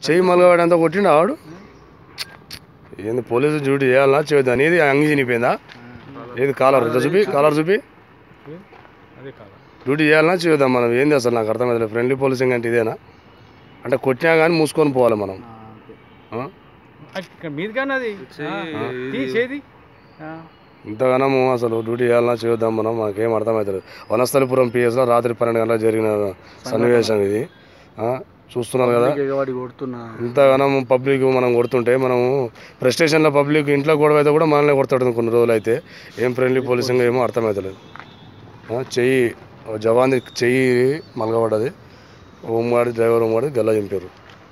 చెయ్యి మలగవాడు అంతా కొట్టిండు ఆడు ఏంది పోలీసు డ్యూటీ చేయాలన్నా చేయొద్దా అనేది అంగి చనిపోయిందా ఏది కాలర్ ఇట్లా చూపి కాలర్ చూపి అదే కాదు డ్యూటీ చేయాలన్నా చేయొద్దా మనం ఏంది అసలు నాకు అర్థమైతే ఫ్రెండ్లీ పోలీసింగ్ అంటే ఇదేనా అంటే కొట్టినా కానీ మూసుకొని పోవాలి మనం ఆ? ఇక్కడ మీది కానీ అది తీసేది ఇంతగానము అసలు డ్యూటీ చేయాలన్నా చేయొద్దాం మనం మనకేం అర్థమవుతుంది వనస్థలిపురం పిఎస్లో రాత్రి పన్నెండు గంటలకు జరిగిన సన్నివేశం ఇది ఆ, చూస్తున్నారు కదా ఎగవాడి కొడుతున్నా ఇంతగానం పబ్లిక్ మనం కొడుతుంటే మనము ప్రెస్ స్టేషన్లో పబ్లిక్ ఇంట్లో గొడవ అయితే కూడా మనల్ని కొడతాడు కొన్ని రోజులు అయితే ఏం ఫ్రెండ్లీ పోలీసింగ్ ఏమో అర్థమవుతలేదు ఆ, చెయ్యి ఓ జవాన్ చెయ్యి మలగబడ్డది హోంగాడి డ్రైవర్ హోంగాడి గల్ల చింపారు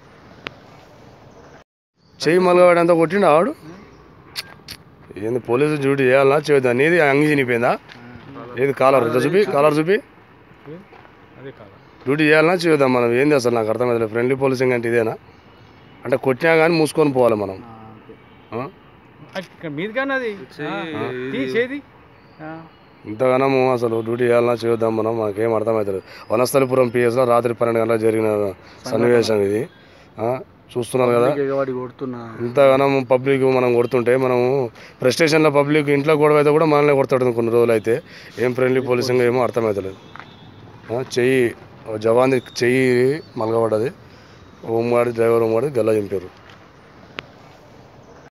చెయ్యి మలగబడి అంతా కొట్టిండు ఆడు ఏంది పోలీసు డ్యూటీ చేయాలన్నా చేయొద్దా అనేది అంగి చనిపోయిందా ఏది కాలర్ ఇట్లా చూపి కాలర్ చూపి అదే కాదు డ్యూటీ చేయాలన్నా చేయొద్దాం మనం ఏంది అసలు నాకు అర్థమైతే ఫ్రెండ్లీ పోలీసింగ్ అంటే ఇదేనా అంటే కొట్టినా కానీ మూసుకొని పోవాలి మనం ఆ? ఇక్కడ మీది కానీ అది తీసేది ఇంతగానము అసలు డ్యూటీ చేయాలన్నా చేయొద్దాం మనం మనకేం అర్థమవుతుంది వనస్థలిపురం పిఎస్లో రాత్రి పన్నెండు గంటలకు జరిగిన సన్నివేశం ఇది ఆ, చూస్తున్నారు కదా ఎగవాడి కొడుతున్నా ఇంతగానం పబ్లిక్ మనం కొడుతుంటే మనము ప్రెస్ స్టేషన్లో పబ్లిక్ ఇంట్లో గొడవ అయితే కూడా మనల్ని కొడతాడు కొన్ని రోజులు అయితే ఏం ఫ్రెండ్లీ పోలీసింగ్ ఏమో అర్థమవుతలేదు ఆ, చెయ్యి ఓ జవాన్ చెయ్యి మలగబడ్డది హోంగాడి డ్రైవర్ హోంగాడి గల్ల చింపారు